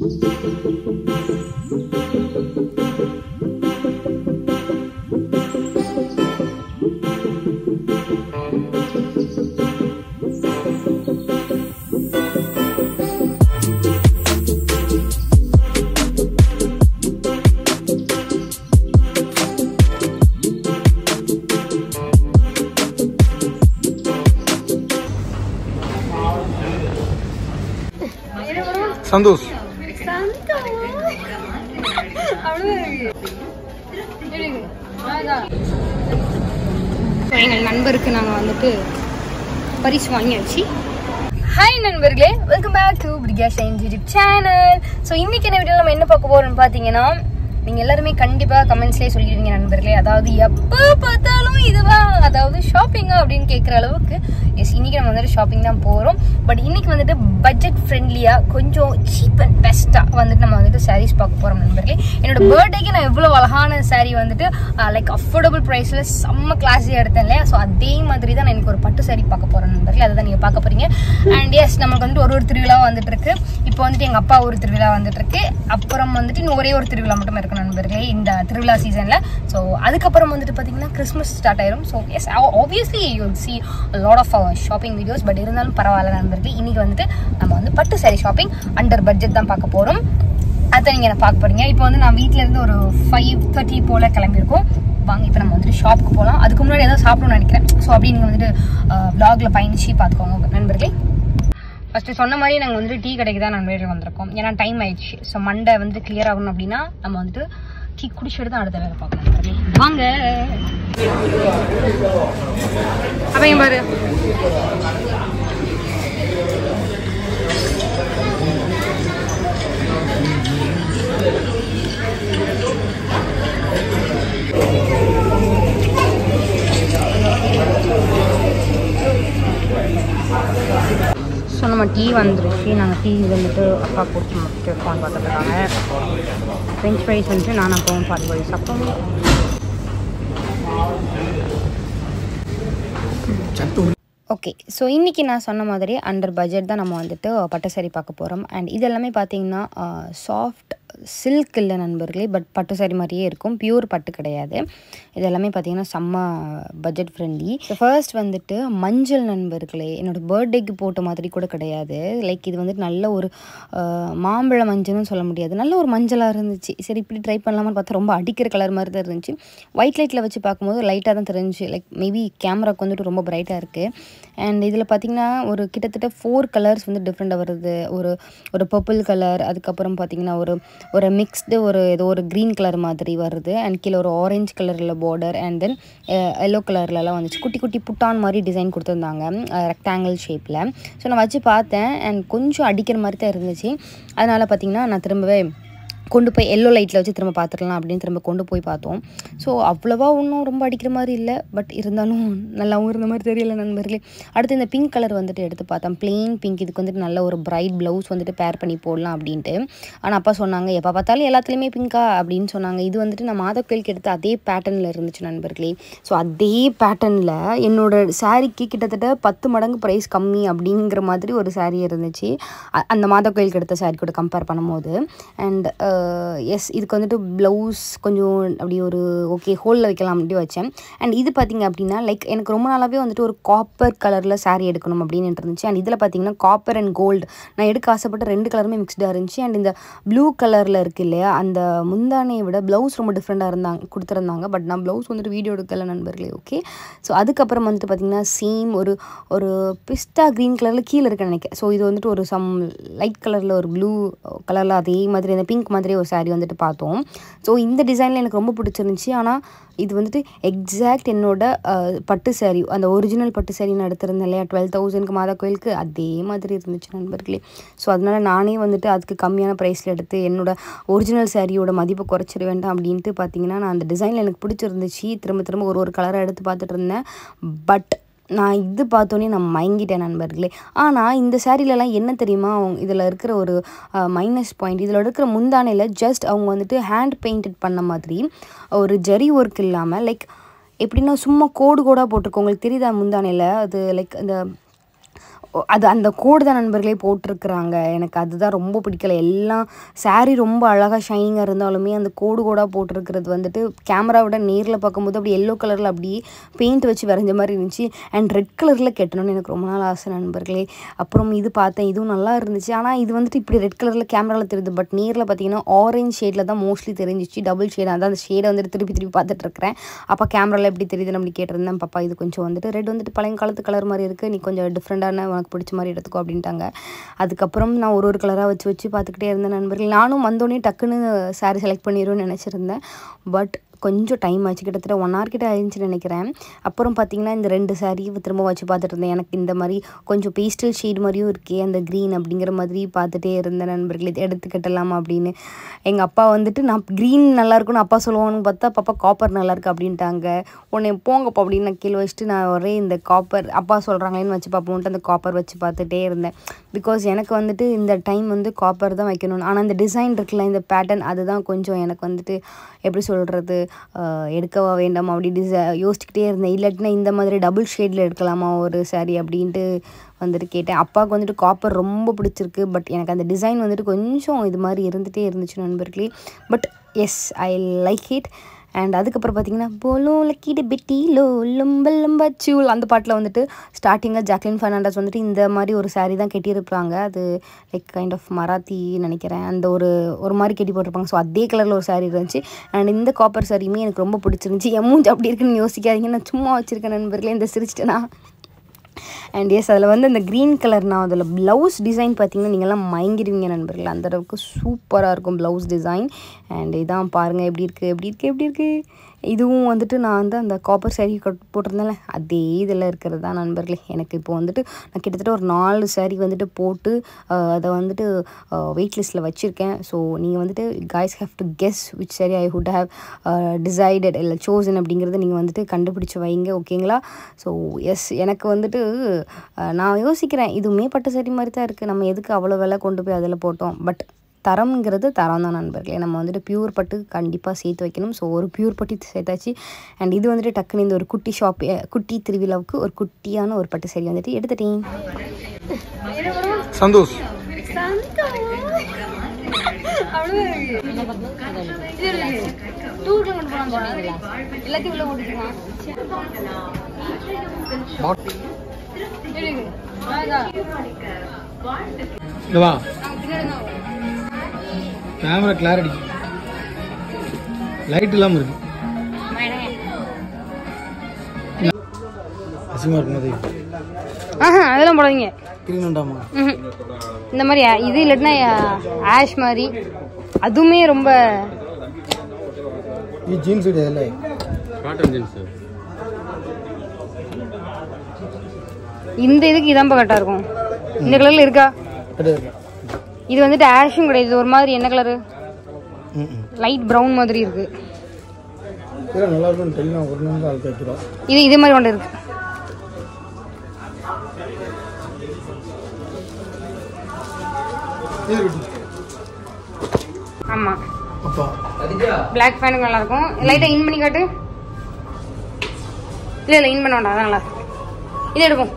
சந்தோஷ் எங்கள் நண்பருக்கு நாங்கள் வந்துட்டு பரிசு வாங்கியாச்சு ஹாய் நண்பர்களே welcome back to Priya shine YouTube channel so இன்னைக்கு என்ன வீடியோ நம்ம என்ன பார்க்க போறோம்னு பார்த்தீங்கன்னா நீங்கள் எல்லாருமே கண்டிப்பாக கமெண்ட்ஸ்லேயே சொல்லிடுவீங்க நண்பர்களே அதாவது எப்போ பார்த்தாலும் இதுவா அதாவது ஷாப்பிங்கா அப்படின்னு கேட்குற அளவுக்கு எஸ் இன்னைக்கு நம்ம வந்துட்டு ஷாப்பிங் தான் போகிறோம் பட் இன்னைக்கு வந்துட்டு பட்ஜெட் ஃப்ரெண்ட்லியாக கொஞ்சம் சீப் அண்ட் பெஸ்ட்டாக வந்துட்டு நம்ம வந்துட்டு சாரீஸ் பார்க்க போகிறோம் நண்பர்களே என்னோட பர்த்டேக்கு நான் எவ்வளோ அழகான saree வந்துட்டு லைக் அஃபோர்டபுள் ப்ரைஸில் செம்ம கிளாஸியாக எடுத்தேன் இல்லையா ஸோ அதே மாதிரி தான் நான் எனக்கு ஒரு பட்டு saree பார்க்க போகிறேன் நண்பர்களே அதை தான் நீங்கள் பார்க்க போகிறீங்க அண்ட் எஸ் நமக்கு வந்துட்டு ஒரு ஒரு திருவிழா வந்துட்டு இருக்கு இப்போ வந்துட்டு எங்கள் அப்பா ஒரு திருவிழா வந்துட்டு இருக்கு அப்புறம் வந்துட்டு இன்னும் ஒரே ஒரு திருவிழா மட்டும் இருக்கு நண்பர்களே இந்த திருவிழா சீசனில் ஸோ அதுக்கப்புறம் வந்துட்டு பார்த்தீங்கன்னா கிறிஸ்மஸ் ஸ்டார்ட் ஆயிரும் so yes obviously you see lot of shopping videos but இருந்தாலும் பரவாயில்ல நண்பர்களே இன்னைக்கு வந்துட்டு நம்ம வந்து பட்டு saree ஷாப்பிங் அண்டர் பட்ஜெட் தான் பார்க்க போகிறோம் அதை நீங்கள் என்ன பார்க்க போறீங்க இப்போ வந்து நான் வீட்ல இருந்து ஒரு ஃபைவ் தேர்ட்டி போல் கிளம்பியிருக்கோம் வாங்க இப்போ நம்ம வந்துட்டு ஷாப்புக்கு போகலாம் அதுக்கு முன்னாடி ஏதாவது சாப்பிடணும்னு நினைக்கிறேன் ஸோ அப்படி நீங்கள் வந்துட்டு vlogல பயணிச்சு பார்த்துக்கோங்க நண்பர்களே ஃபஸ்ட்டு சொன்ன மாதிரி நாங்கள் வந்துட்டு டீ கடைக்கு தான் நண்பர்கள் வந்திருக்கோம் ஏன்னா டைம் ஆயிடுச்சு ஸோ மண்டை வந்து கிளியர் ஆகணும் அப்படின்னா நம்ம வந்துட்டு டீ குடிச்சிட்டு தான் அடுத்த வேலை பார்க்கணும் நண்பர்களே. வாங்க அவையும் பாரு ஸோ நம்ம டீ வந்துருச்சு நாங்கள் டீ வந்துட்டு அப்பா குடிச்சு முடிச்சுட்டு ஃபோன் பார்த்துட்டு இருக்காங்க ஃப்ரெஞ்ச் ஃப்ரைஸ் வந்துட்டு நான் அப்பாவும் பாதி பாதி சாப்பிட்டோம் ஓகே ஸோ இன்றைக்கி நான் சொன்ன மாதிரி அண்டர் பட்ஜெட் தான் நம்ம வந்துட்டு பட்டு saree பார்க்க போகிறோம் அண்ட் இது எல்லாமே பார்த்தீங்கன்னா சாஃப்ட் சில்க் இல்லை நண்பர்களே பட் பட்டு saree மாதிரியே இருக்கும் பியூர் பட்டு கிடையாது இது எல்லாமே பார்த்தீங்கன்னா செம்ம பட்ஜெட் ஃப்ரெண்ட்லி ஃபர்ஸ்ட் வந்துட்டு மஞ்சள் நண்பர்களே என்னோட பர்த்டேக்கு போட்ட மாதிரி கூட கிடையாது லைக் இது வந்துட்டு நல்ல ஒரு ஆஹ், மாம்பழ மஞ்சள்னு சொல்ல முடியாது நல்ல ஒரு மஞ்சளாக இருந்துச்சு சரி இப்படி ட்ரை பண்ணலாமான்னு பார்த்தா ரொம்ப அடிக்கிற கலர் மாதிரி தான் இருந்துச்சு ஒயிட் லைட்டில் வச்சு பார்க்கும்போது லைட்டாக தான் தெரிஞ்சுச்சு லைக் மேபி கேமராக்கு வந்துட்டு ரொம்ப பிரைட்டாக இருக்குது அண்ட் இதில் பார்த்தீங்கன்னா ஒரு கிட்டத்தட்ட ஃபோர் கலர்ஸ் வந்து டிஃப்ரெண்ட்டாக வருது ஒரு ஒரு பர்பிள் கலர் அதுக்கப்புறம் பார்த்தீங்கன்னா ஒரு ஒரு மிக்ஸ்டு ஒரு ஏதோ ஒரு க்ரீன் கலர் மாதிரி வருது அண்ட் கீழே ஒரு ஆரஞ்சு கலரில் பார்டர் அண்ட் தென் எல்லோ கலர்லலாம் வந்துச்சு குட்டி குட்டி புட்டான் மாதிரி டிசைன் கொடுத்துருந்தாங்க ரெக்டாங்கிள் ஷேப்பில் ஸோ நான் வச்சு பார்த்தேன் அண்ட் கொஞ்சம் அடிக்கிற மாதிரி தான் இருந்துச்சு அதனால் பார்த்தீங்கன்னா நான் திரும்பவே கொண்டு போய் எல்லோ லைட்டில் வச்சு திரும்ப பார்த்துடலாம் அப்படின்னு திரும்ப கொண்டு போய் பார்த்தோம் ஸோ அவ்வளோவா ஒன்றும் ரொம்ப அடிக்கிற மாதிரி இல்லை பட் இருந்தாலும் நல்லாவும் இருந்த மாதிரி தெரியல நண்பர்களே அடுத்து இந்த பிங்க் கலர் வந்துட்டு எடுத்து பார்த்தேன் பிளெயின் பிங்க் இதுக்கு வந்துட்டு நல்ல ஒரு பிரைட் ப்ளவுஸ் வந்துட்டு பேர் பண்ணி போடலாம் அப்படின்ட்டு ஆனால் அப்பா சொன்னாங்க எப்போ பார்த்தாலும் எல்லாத்துலேயுமே பிங்கா அப்படின்னு சொன்னாங்க இது வந்துட்டு நான் மாதக்கோயிலுக்கு எடுத்த அதே பேட்டர்னில் இருந்துச்சு நண்பர்களே ஸோ அதே பேட்டர்னில் என்னோட சாரீக்கு கிட்டத்தட்ட பத்து மடங்கு ப்ரைஸ் கம்மி அப்படிங்கிற மாதிரி ஒரு saree இருந்துச்சு அ- அந்த மாதக்கோயிலுக்கு எடுத்த saree கூட கம்பேர் பண்ணும்போது அண்ட் எஸ் இதுக்கு வந்துட்டு ப்ளவுஸ் கொஞ்சம் அப்படி ஒரு ஓகே ஹோலில் வைக்கலாம் அப்படி வச்சேன் அண்ட் இது பார்த்தீங்க அப்படின்னா லைக் எனக்கு ரொம்ப நாளாகவே வந்துட்டு ஒரு காப்பர் கலரில் saree எடுக்கணும் அப்படின்னு இருந்துச்சு அண்ட் இதில் பார்த்தீங்கன்னா காப்பர் அண்ட் கோல்டு நான் எடுக்க ஆசைப்பட்ட ரெண்டு கலருமே மிக்ஸ்டாக இருந்துச்சு அண்ட் இந்த ப்ளூ கலரில் இருக்கு இல்லையா அந்த முந்தானையை விட ப்ளவுஸ் ரொம்ப டிஃப்ரெண்ட்டாக இருந்தாங்க கொடுத்துருந்தாங்க பட் நான் ப்ளவுஸ் வந்துட்டு வீடியோ எடுக்கல நண்பர்களே ஓகே ஸோ அதுக்கப்புறம் வந்துட்டு பார்த்தீங்கன்னா சேம் ஒரு ஒரு பிஸ்டா க்ரீன் கலரில் கீழே இருக்குன்னு நினைக்கிறேன் ஸோ இது வந்துட்டு ஒரு சம் லைட் கலரில் ஒரு ப்ளூ கலரில் அதே மாதிரி அந்த பிங்க் மாதிரி ஒரு saree வந்துட்டு பார்த்தோம் ஸோ இந்த டிசைனில் எனக்கு ரொம்ப பிடிச்சிருந்துச்சி ஆனால் இது வந்துட்டு எக்ஸாக்ட் என்னோட அஹ், பட்டு saree அந்த ஒரிஜினல் பட்டு saree நான் எடுத்திருந்தேன் இல்லையா டுவெல் தௌசண்ட்க்கு மாதா கோயிலுக்கு அதே மாதிரி இருந்துச்சு நண்பர்களே ஸோ அதனால நானே வந்துட்டு அதுக்கு கம்மியான ப்ரைஸில் எடுத்து என்னோட ஒரிஜினல் சாரியோட மதிப்பை குறைச்சிட வேண்டாம் அப்படின்ட்டு பார்த்தீங்கன்னா நான் அந்த டிசைனில் எனக்கு பிடிச்சிருந்துச்சு திரும்ப திரும்ப ஒரு ஒரு கலரை எடுத்து பார்த்துட்டு இருந்தேன் பட் நான் இது பார்த்தோன்னே நான் மயங்கிட்டேன் நண்பர்களே ஆனால் இந்த சாரீலலாம் என்ன தெரியுமா அவங்க இதில் இருக்கிற ஒரு மைனஸ் பாயிண்ட் இதில் இருக்கிற முந்தானையில் ஜஸ்ட் அவங்க வந்துட்டு ஹேண்ட் பெயிண்டட் பண்ண மாதிரி ஒரு ஜரி ஒர்க் இல்லாமல் லைக் எப்படின்னா சும்மா கோடு கோடாக போட்டிருக்கோம் உங்களுக்கு தெரியுதா முந்தானையில் அது லைக் இந்த அது அந்த கோடு தான் நண்பர்களே போட்டிருக்கிறாங்க எனக்கு அதுதான் ரொம்ப பிடிக்கல எல்லாம் saree ரொம்ப அழகாக ஷைனிங்காக இருந்தாலுமே அந்த கோடு கோடாக போட்டிருக்கிறது வந்துட்டு கேமராவோட நேரில் பார்க்கும்போது அப்படி எல்லோ கலரில் அப்படியே பெயிண்ட் வச்சு வரைஞ்ச மாதிரி இருந்துச்சு அண்ட் ரெட் கலரில் கட்டணும்னு எனக்கு ரொம்ப நாள் ஆசை நண்பர்களே அப்புறம் இது பார்த்தேன் இதுவும் நல்லா இருந்துச்சு ஆனால் இது வந்துட்டு இப்படி ரெட் கலரில் கேமராவில் தெரியுது பட் நேரில் பார்த்தீங்கன்னா ஆரஞ்ச் ஷேடில் தான் மோஸ்ட்லி தெரிஞ்சிச்சு டபுள் ஷேட் அதான் அந்த ஷேடை வந்துட்டு திருப்பி திருப்பி பார்த்துட்டு இருக்கிறேன் அப்போ கேமராவில் எப்படி தெரியுதுன்னு அப்படி கேட்டிருந்தேன் பாப்பா இது கொஞ்சம் வந்துட்டு ரெட் வந்துட்டு பழைய காலத்து கலர் மாதிரி இருக்குது நீ கொஞ்சம் டிஃப்ரெண்டான உனக்கு பிடிச்ச மாதிரி எடுத்துக்கோ அப்படின்ட்டாங்க அதுக்கப்புறம் நான் ஒரு ஒரு கலராக வச்சு வச்சு பார்த்துக்கிட்டே இருந்தேன் நண்பர்கள் நானும் வந்தோடனே டக்குன்னு சாரி செலக்ட் பண்ணிடுவேன்னு நினச்சிருந்தேன் பட் கொஞ்சம் டைம் ஆச்சு கிட்டத்தட்ட ஒன் ஹவர் கிட்ட ஆயிடுச்சுன்னு நினைக்கிறேன் அப்புறம் பார்த்தீங்கன்னா இந்த ரெண்டு saree திரும்ப வச்சு பார்த்துட்டு இருந்தேன் எனக்கு இந்த மாதிரி கொஞ்சம் பேஸ்டல் ஷேட் மாதிரியும் இருக்கே அந்த க்ரீன் அப்படிங்கிற மாதிரி பார்த்துட்டே இருந்தேன் நண்பர்களே இது எடுத்துக்கிட்டலாமா அப்படின்னு எங்கள் அப்பா வந்துட்டு நான் க்ரீன் நல்லா இருக்கும்னு அப்பா சொல்லுவான்னு பார்த்தா பாப்பா காப்பர் நல்லா இருக்கு அப்படின்ட்டாங்க உன்னை போங்கப்பா அப்படின்னு நான் கீழே வச்சுட்டு நான் ஒரே இந்த காப்பர் அப்பா சொல்கிறாங்களேன்னு வச்சு பார்ப்போன்ட்டு அந்த காப்பர் வச்சு பார்த்துட்டே இருந்தேன் பிகாஸ் எனக்கு வந்துட்டு இந்த டைம் வந்து காப்பர் தான் வைக்கணும் ஆனால் இந்த டிசைன் இருக்குல்ல இந்த பேட்டர்ன் அதுதான் கொஞ்சம் எனக்கு வந்துட்டு எப்படி சொல்கிறது எடுக்கவா வேண்டாமா அப்படி டிசை யோசிச்சுக்கிட்டே இருந்தேன் இல்லாட்டினா இந்த மாதிரி டபுள் ஷேடில் எடுக்கலாமா ஒரு saree அப்படின்ட்டு வந்துட்டு கேட்டேன் அப்பாவுக்கு வந்துட்டு காப்பர் ரொம்ப பிடிச்சிருக்கு பட் எனக்கு அந்த டிசைன் வந்துட்டு கொஞ்சம் இது மாதிரி இருந்துகிட்டே இருந்துச்சு நண்பர்களே but yes I like it and அதுக்கப்புறம் பார்த்தீங்கன்னா போலோ லக்கிடு பெட்டி லோ லம்ப லம்ப சூல் அந்த பாட்டில் வந்துட்டு ஸ்டார்டிங்கில் ஜாக்லின் ஃபெர்னாண்டஸ் வந்துட்டு இந்த மாதிரி ஒரு saree தான் கட்டியிருப்பாங்க அது லைக் கைண்ட் ஆஃப் மராத்தி நினைக்கிறேன் அந்த ஒரு ஒரு மாதிரி கட்டி போட்டிருப்பாங்க ஸோ அதே கலரில் ஒரு saree இருந்துச்சு அண்ட் இந்த காப்பர் சாரியுமே எனக்கு ரொம்ப பிடிச்சிருந்துச்சி என் மூஞ்சி அப்படி இருக்குன்னு யோசிக்காதீங்க நான் சும்மா வச்சுருக்கேன் நண்பர்களே இந்த சிரிச்சிட்டேனா அண்ட் எஸ் அதில் வந்து அந்த க்ரீன் கலர் நான் அதில் ப்ளவுஸ் டிசைன் பார்த்தீங்கன்னா நீங்கள்லாம் மயங்கிடுவீங்க நண்பர்கள் அந்த அளவுக்கு சூப்பராக இருக்கும் ப்ளவுஸ் டிசைன் அண்ட் இதான் பாருங்கள் எப்படி இருக்குது எப்படி இருக்குது எப்படி இருக்குது இதுவும் வந்துட்டு நான் வந்து அந்த காப்பர் saree கட் போட்டிருந்தேன்ல அதே இதில் இருக்கிறது தான் நண்பர்களே எனக்கு இப்போ வந்துட்டு நான் கிட்டத்தட்ட ஒரு நாலு saree வந்துட்டு போட்டு அஹ், அதை வந்துட்டு வெயிட் லிஸ்ட்டில் வச்சுருக்கேன் ஸோ நீங்கள் வந்துட்டு guys have to guess which saree I would have decided இல்லை chosen அப்படிங்கிறத நீங்கள் வந்துட்டு கண்டுபிடிச்சு வைங்க ஓகேங்களா ஸோ எஸ் எனக்கு வந்துட்டு அஹ், நான் யோசிக்கிறேன் இதுவுமே பட்டு saree மாதிரி தான் இருக்குது நம்ம எதுக்கு அவ்வளோ விலை கொண்டு போய் அதில் போட்டோம் பட் தரம்ங்கிறது தரம் தான் நண்பர்களே நம்ம வந்துட்டு பியூர் பட்டு கண்டிப்பாக சேர்த்து வைக்கணும் ஸோ ஒரு பியூர் பட்டு சேர்த்தாச்சு அண்ட் இது வந்துட்டு டக்குன்னு இந்த ஒரு குட்டி ஷாப் குட்டி திருவிழாவுக்கு ஒரு குட்டியான ஒரு பட்டு சரி வந்துட்டு எடுத்துட்டேன் சந்தோஷ் எல்லாத்தையும் உள்ள போட்டுக்கலாம் இங்க வா கேமரா கிளாரிட்டி லைட் இல்லாமல் இருக்கு அசிங்கமாக இருக்கும் அது ஆஹா அதெல்லாம் போடாதீங்க கிரீன் வேண்டாமா ம்ஹும். இந்த மாதிரி அ- இது இல்லாட்டினா ஆஷ் மாதிரி அதுவுமே ரொம்ப இது ஜீன்ஸ் கிடையாது காட்டன் ஜீன்ஸ் இந்த இதுக்கு இதான்பா கரெக்டாக இருக்கும் இந்த கலரில் இருக்கா கிடையாது இது வந்துட்டு ஆஷும் கிடையாது இது ஒரு மாதிரி என்ன கலரு ம் ம் லைட் ப்ரௌன் மாதிரி இருக்கு இதெல்லாம் நல்லா இருக்கும்னு தெரியும் ஒரு நாள் தான் அழுத்த வைக்கிறோம் இது இதே மாதிரி ஒன்று இருக்கு ஆமாம் அப்பா பிளாக் ஃபேனுக்கு நல்லா இருக்கும் லைட்டாக இன் பண்ணி காட்டு இல்லை இல்லை இன் பண்ண வேண்டாம் அதான் நல்லா இருக்கும். இது எடுக்கும்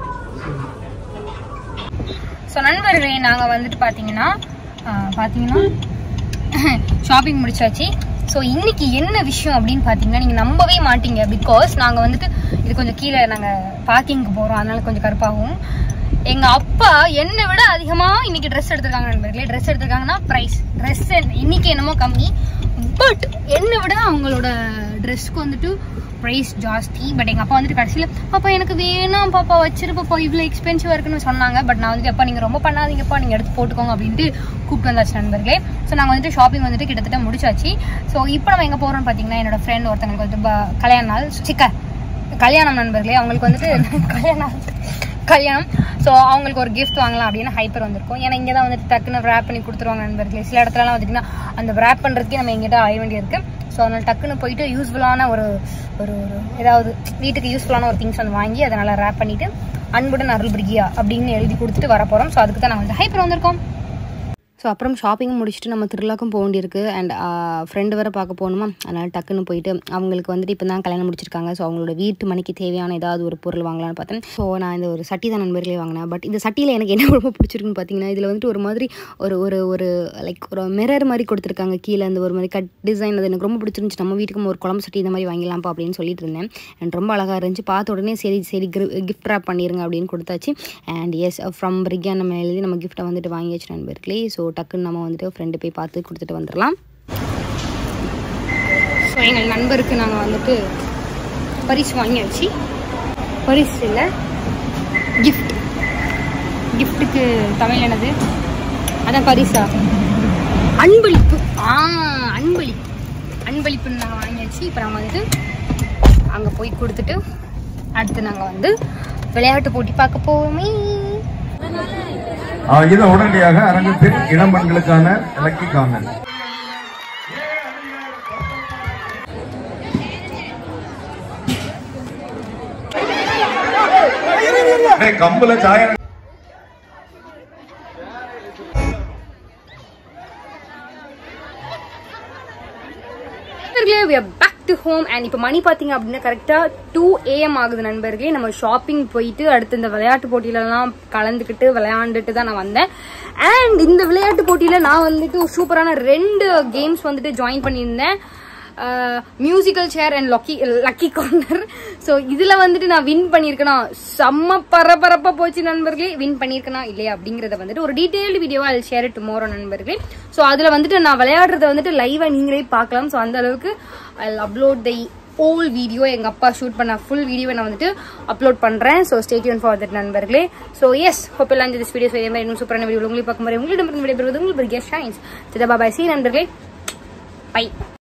ஸோ நண்பர்களே நாங்கள் வந்துட்டு பார்த்தீங்கன்னா ஆஹ், பார்த்தீங்கன்னா ஷாப்பிங் முடிச்சாச்சு ஸோ இன்னைக்கு என்ன விஷயம் அப்படின்னு பார்த்தீங்கன்னா நீங்கள் நம்பவே மாட்டீங்க பிகாஸ் நாங்கள் வந்துட்டு இது கொஞ்சம் கீழே நாங்கள் பார்க்கிங்க்கு போகிறோம் அதனால கொஞ்சம் கருப்பாகும் எங்கள் அப்பா என்னை விட அதிகமாக இன்னைக்கு ட்ரெஸ் எடுத்திருக்காங்க நண்பர்களே ட்ரெஸ் எடுத்திருக்காங்கன்னா ப்ரைஸ் ட்ரெஸ் இன்னைக்கு என்னமோ கம்மி பட் என்னை விட அவங்களோட ட்ரெஸ்க்கு வந்துட்டு ப்ரைஸ் ஜாஸ்தி பட் எங்கள் அப்பா வந்துட்டு கடைசியில் பாப்பா எனக்கு வேணாம் பாப்பா வச்சிரு பாப்பா இவ்வளோ எக்ஸ்பென்சிவாக இருக்குன்னு சொன்னாங்க பட் நான் வந்துட்டு எப்பா நீங்கள் ரொம்ப பண்ணாதீங்கப்பா நீங்கள் எடுத்து போட்டுக்கோங்க அப்படின்ட்டு கூப்பிட்டு வந்தாச்சு நண்பர்களே ஸோ நாங்கள் வந்துட்டு ஷாப்பிங் வந்துட்டு கிட்டத்தட்ட முடிச்சாச்சு ஸோ இப்போ நம்ம எங்கே போகிறோம்னு பார்த்தீங்கன்னா என்னோட ஃப்ரெண்ட் ஒருத்தங்களுக்கு வந்து ப- கல்யாண நாள் சிக்க கல்யாணம் நண்பர்களே அவங்களுக்கு வந்துட்டு கல்யாணம் கல்யாணம் ஸோ அவங்களுக்கு ஒரு gift வாங்கலாம் அப்படின்னு ஹைப்பர் வந்திருக்கும் ஏன்னா இங்கே தான் வந்துட்டு டக்குன்னு wrap பண்ணி கொடுத்துருவாங்க நண்பர்களே சில இடத்துலலாம் வந்துட்டிங்கன்னா அந்த wrap பண்ணுறதுக்கே நம்ம எங்கிட்ட அலைய வேண்டியிருக்கு ஸோ அதனால் டக்குன்னு போயிட்டு யூஸ்ஃபுல்லான ஒரு ஒரு ஒரு ஏதாவது வீட்டுக்கு யூஸ்ஃபுல்லான ஒரு திங்ஸ் வந்து வாங்கி அதை நல்லா ரேப் பண்ணிட்டு அன்புடன் அருள் பிரிகியா அப்படின்னு எழுதி கொடுத்துட்டு வர போகிறோம் ஸோ அதுக்கு தான் நாங்கள் வந்து ஹைப்பர் வந்திருக்கோம் ஸோ அப்புறம் ஷாப்பிங் முடிச்சுட்டு நம்ம திருவிழாக்கும் போக வேண்டியிருக்கு அண்ட் ஃப்ரெண்டு வேறு பார்க்க போகணுமா அதனால் டக்குன்னு போயிட்டு அவங்களுக்கு வந்துட்டு இப்போ தான் கல்யாணம் முடிச்சிருக்காங்க ஸோ அவங்களோட வீட்டு மணிக்கு தேவையான ஏதாவது ஒரு பொருள் வாங்கலாம்னு பார்த்தேன் ஸோ நான் இந்த ஒரு சட்டி தான் நண்பர்களே வாங்கினேன் பட் இந்த சட்டியில் எனக்கு என்ன ரொம்ப பிடிச்சிருக்குன்னு பார்த்தீங்கன்னா இதில் வந்துட்டு ஒரு மாதிரி ஒரு ஒரு ஒரு லைக் ஒரு மிரர் மாதிரி கொடுத்துருக்காங்க கீழே அந்த ஒரு மாதிரி கட் டிசைன் அது எனக்கு ரொம்ப பிடிச்சிருந்துச்சு நம்ம வீட்டுக்கு ஒரு குழம்பு சட்டி இந்த மாதிரி வாங்கிடலாம்ப்பா அப்படின்னு சொல்லிட்டு இருந்தேன் அண்ட் ரொம்ப அழகாக இருந்துச்சு பார்த்த உடனே சரி சரி கிஃப்ட் ரேப் பண்ணிடுங்க அப்படின்னு கொடுத்தாச்சு அண்ட் எஸ் ஃப்ரம் பிரிக்யான் நம்ம எழுதி நம்ம கிஃப்ட்டை வந்துட்டு வாங்கியாச்சு நண்பர்களே ஸோ டக்குன்னு நம்ம வந்துட்டு ஃப்ரெண்டு போய் பார்த்து கொடுத்துட்டு வந்துடலாம் ஸோ எங்கள் நண்பருக்கு நாங்கள் வந்துட்டு பரிசு வாங்கியாச்சு பரிசு இல்லை கிஃப்ட் கிஃப்ட்டுக்கு தமிழ் என்னது அதான் பரிசா அன்பளிப்பு ஆ அன்பளிப்பு அன்பளிப்புன்னு நாங்கள் வாங்கியாச்சு இப்போ நாங்கள் வந்துட்டு அங்கே போய் கொடுத்துட்டு அடுத்து நாங்கள் வந்து விளையாட்டு போட்டி பார்க்க போவோமே ஆ, இது உடனடியாக அரங்கத்தில் இளம்பெண்களுக்கான லக்கி கார்னர் ஏய், கம்புல சாயம் நண்பர்களே we are back to home and இப்போ மணி பார்த்தீங்க அப்படின்னா கரெக்டாக டூ ஏஎம் ஆகுது நண்பர்களே நம்ம ஷாப்பிங் போயிட்டு அடுத்து இந்த விளையாட்டு போட்டியிலலாம் கலந்துக்கிட்டு விளையாண்டுட்டு தான் நான் வந்தேன் அண்ட் இந்த விளையாட்டு போட்டியில் நான் வந்துட்டு சூப்பரான ரெண்டு கேம்ஸ் வந்துட்டு ஜாயின் பண்ணியிருந்தேன் musical chair and lucky lucky corner so இதில் வந்துட்டு நான் வின் பண்ணியிருக்கேனா செம்ம பரபரப்பாக போச்சு நண்பர்களே வின் பண்ணியிருக்கேனா இல்லையா அப்படிங்கிறத வந்துட்டு ஒரு டீட்டெயில்டு வீடியோவாக அதில் ஷேர் டுமாரோ நண்பர்களே ஸோ அதில் வந்துட்டு நான் விளையாடுறத வந்துட்டு லைவாக நீங்களே பார்க்கலாம் ஸோ அந்த அளவுக்கு ஐ அப்லோட் தை ஓல் வீடியோ எங்கள் அப்பா ஷூட் பண்ண ஃபுல் வீடியோவை நான் வந்துட்டு அப்லோட் பண்ணுறேன் ஸோ ஸ்டேட்யூன் ஃபார் தட் நண்பர்களே ஸோ எஸ் ஹோப் எல்லாம் திஸ் வீடியோ இதே மாதிரி இன்னும் சூப்பரான வீடியோ உங்களை பார்க்கும் போது உங்களிடம் விடைபெறுவது உங்களுக்கு ஷைன்ஸ் சிதா பாபாய் சி நண்பர்களே பை